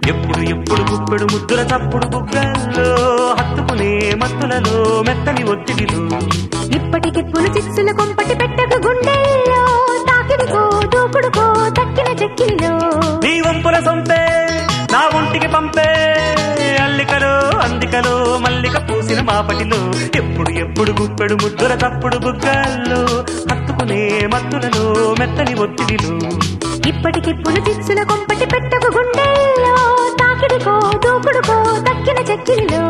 ఎప్పుడు ఎప్పుడు గుప్పెడు ముద్దుల చప్పుడు బుగ్గల్లో హత్తుకునే మత్తులలో మెత్తని ఒత్తిడిలు ఇప్పటికిప్పుడు చిచ్చుల కొంపటి పెట్టక గుండెల్లో తాకిడికో దూకుడుకో తక్కిన చెక్కిలిలో నీ వంపుల సొంపే నా ఒంటికి పంపే అల్లికలో అందికలో మల్లిక పూసిన మాపటిలో ఎప్పుడు ఎప్పుడు గుప్పెడు ముద్దుల తప్పుడు బుగ్గల్లో హత్తుకునే మత్తులలో మెత్తని ఒత్తిడిలు ఇప్పటికిప్పుడు చిచ్చుల కొంపటి పెట్టక గుండెల్లో తాకిడికో దూకుడుకో తక్కిన చెక్కిలిలో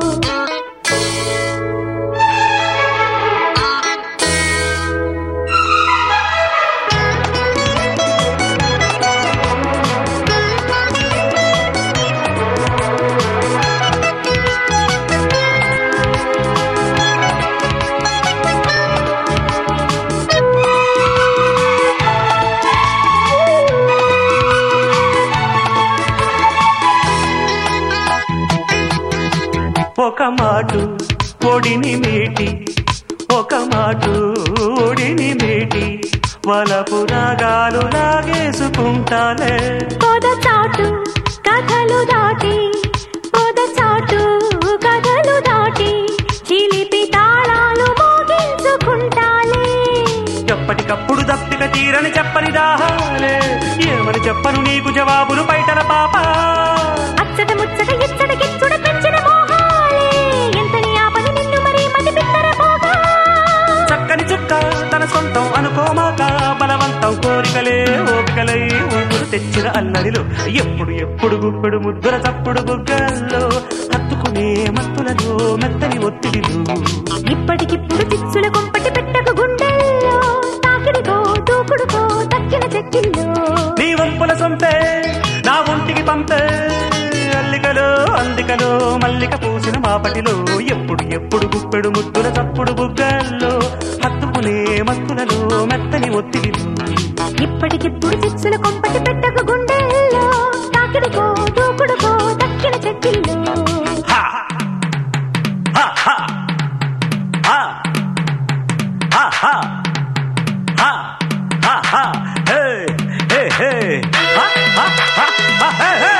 ఒక మాటు ఒడిని మీటి ఒక మాటు ఒడిని మీటి వలపు రాగాలు లాగేసుకుంటాలే పొద చాటు కథలు దాటి పొద చాటు కథలు దాటి చిలిపి తాళాలు మోగించుకుంటాలే ఎప్పటికప్పుడు దప్పిక తీరని చెప్పని దాహాలే ఏమని చెప్పను నీకు జవాబులు బయటల పాప అచ్చట ముచ్చట ఇచ్చట గిచ్చుడ పెంచిన మోహాలే ఎంతని ఆపని నిన్ను మరి మతి పిత్తర పోగా చక్కని చుక్క తన సొంతం అనుకోమాక బలవంతం కోరికలే ఓపికలై ఊపిరి తెచ్చిన అల్లరిలో ఎప్పుడు ఎప్పుడు గుప్పెడు ముద్దుల తప్పుడు బుగ్గల్లో హత్తుకునే మత్తులలో మెత్తని ఒత్తిడిలు ఇప్పటికిప్పుడు చిచ్చుల కొంపటి పెట్టకు గుండెల్లో తాకిడికో దూకుడుకో తక్కిన చెక్కిల్లో నీ వంపుల సొంపే నా ఒంటికి పంపే అల్లికలో అందికలో మల్లిక పూసిన మాపటిలో ఎప్పుడు ఎప్పుడు గుప్పెడు ముద్దుల తప్పుడు బుగ్గల్లో హత్తుకునే మత్తులలో మెత్తని ఒత్తిడిలు ఇప్పటికిప్పుడు చిచ్చుల కొంపటి పెట్టకు గుండెల్లో తాకిడికో దూకుడుకో తక్కిన చెక్కిల్లో హా హా హా హా హా హా హా హా హా హే హే హే హా హా హా హా హే హే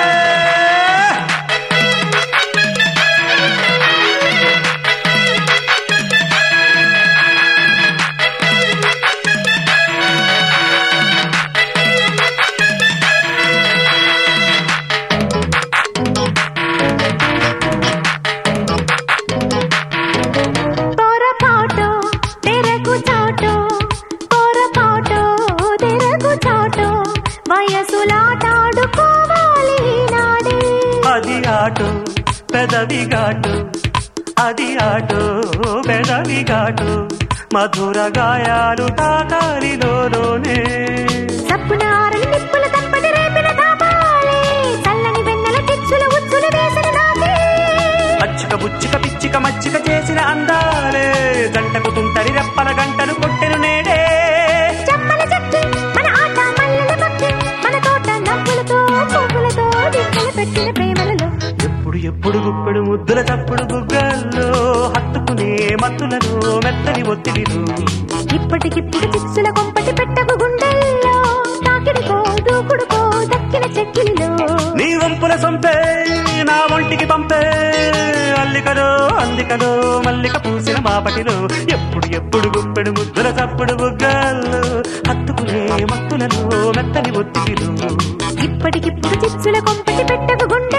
పొరపాటు తెరకు చాటు పొరపాటు తెరకు చాటు వయసులాటాడుకోవాలి నాడే అది ఆటో పెదవి ఘాటు అది ఆటో పెదవి ఘాటు మధుర గాయాలు తాకాలిలోనే సప్పునారని నిప్పుల తప్పటి రేపిన తాపాలే చల్లని వెన్నెల చిచ్చుల ఉచ్చుల వేసిన నాకే అచ్చిక బుచ్చిక పిచ్చిక మచ్చిక చేసిన అందాలే గంటకు తుంటరి రెప్పల గంటలు కొట్టెను నేడే చెమ్మల చెక్కి మన ఆట మల్లెల పక్కి మన తోట నవ్వులతో పువ్వులతో దిక్కులు పెట్టిన ప్రేమలలో ఎప్పుడు ఎప్పుడు గుప్పెడు ముద్దుల తప్పుడు బుగ్గల్లో హత్తుకునే మత్తులను మెత్తని ఒత్తిడిలు ఇప్పటికిప్పుడు చిచ్చుల కొంపటి పెట్టకు గుండెల్లో తాకిడికో దూకుడుకో దక్కిన చెక్కిలిలో నీ వంపుల సొంపే నా ఒంటికి పంపే అల్లికలో అందికలో మల్లిక పూసిన మాపటిలో ఎప్పుడు ఎప్పుడు గుప్పెడు ముద్దుల తప్పుడు బుగ్గల్లో హత్తుకునే మత్తులలో మెత్తని ఒత్తిడిలు ఇప్పటికిప్పుడు చిచ్చుల కొంపటి పెట్టకు గుండె